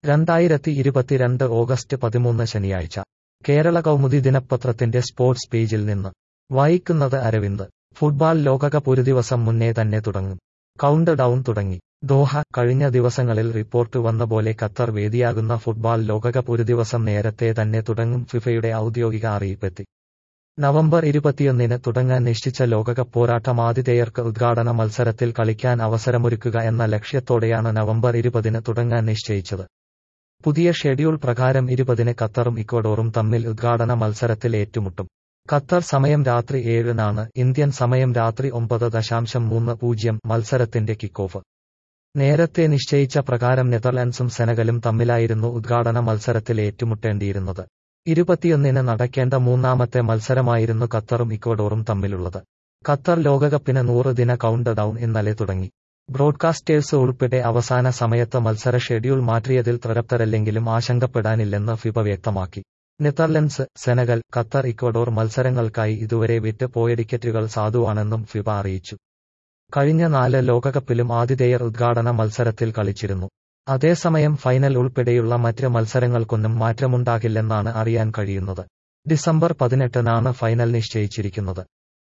രണ്ടായിരത്തി ഇരുപത്തിരണ്ട് ഓഗസ്റ്റ് പതിമൂന്ന് ശനിയാഴ്ച കേരള കൗമുദി ദിനപത്രത്തിന്റെ സ്പോർട്സ് പേജിൽ നിന്ന് വായിക്കുന്നത് അരവിന്ദ് ഫുട്ബോൾ ലോകകപ്പ് ഒരു ദിവസം മുന്നേ തന്നെ തുടങ്ങും കൗണ്ട് ഡൗൺ തുടങ്ങി ദോഹ കഴിഞ്ഞ ദിവസങ്ങളിൽ റിപ്പോർട്ട് വന്ന പോലെ ഖത്തർ വേദിയാകുന്ന ഫുട്ബോൾ ലോകകപ്പ് ഒരു ദിവസം നേരത്തെ തന്നെ തുടങ്ങും ഫിഫയുടെ ഔദ്യോഗിക അറിയിപ്പെത്തി നവംബർ ഇരുപത്തിയൊന്നിന് തുടങ്ങാൻ നിശ്ചിച്ച ലോകകപ്പ് പോരാട്ടം ആതിഥേയർക്ക് ഉദ്ഘാടന മത്സരത്തിൽ കളിക്കാൻ അവസരമൊരുക്കുക എന്ന ലക്ഷ്യത്തോടെയാണ് നവംബർ ഇരുപതിന് തുടങ്ങാൻ നിശ്ചയിച്ചത് പുതിയ ഷെഡ്യൂൾ പ്രകാരം ഇരുപതിന് ഖത്തറും ഇക്വഡോറും തമ്മിൽ ഉദ്ഘാടന മത്സരത്തിൽ ഏറ്റുമുട്ടും ഖത്തർ സമയം രാത്രി ഏഴിനാണ് ഇന്ത്യൻ സമയം രാത്രി ഒമ്പത് ദശാംശം മൂന്ന് പൂജ്യം മത്സരത്തിന്റെ കിക്ക് ഓഫ് നേരത്തെ നിശ്ചയിച്ച പ്രകാരം നെതർലൻഡ്സും സെനഗലും തമ്മിലായിരുന്നു ഉദ്ഘാടന മത്സരത്തിൽ ഏറ്റുമുട്ടേണ്ടിയിരുന്നത് ഇരുപത്തിയൊന്നിന് നടക്കേണ്ട മൂന്നാമത്തെ മത്സരമായിരുന്നു ഖത്തറും ഇക്വഡോറും തമ്മിലുള്ളത് ഖത്തർ ലോകകപ്പിന് നൂറ് ദിന കൗണ്ട് ഡൗൺ ഇന്നലെ തുടങ്ങി ബ്രോഡ്കാസ്റ്റേഴ്സ് ഉൾപ്പെടെ അവസാന സമയത്ത് മത്സര ഷെഡ്യൂൾ മാറ്റിയതിൽ തൃപ്തരല്ലെങ്കിലും ആശങ്കപ്പെടാനില്ലെന്ന് ഫിഫ വ്യക്തമാക്കി നെതർലൻഡ്സ് സെനഗൽ ഖത്തർ ഇക്വഡോർ മത്സരങ്ങൾക്കായി ഇതുവരെ വിറ്റ് പോയ ടിക്കറ്റുകൾ സാധുവാണെന്നും ഫിഫ അറിയിച്ചു കഴിഞ്ഞ നാല് ലോകകപ്പിലും ആതിഥേയർ ഉദ്ഘാടന മത്സരത്തിൽ കളിച്ചിരുന്നു അതേസമയം ഫൈനൽ ഉൾപ്പെടെയുള്ള മറ്റ് മത്സരങ്ങൾക്കൊന്നും മാറ്റമുണ്ടാകില്ലെന്നാണ് അറിയാൻ കഴിയുന്നത് ഡിസംബർ പതിനെട്ടിനാണ് ഫൈനൽ നിശ്ചയിച്ചിരിക്കുന്നത്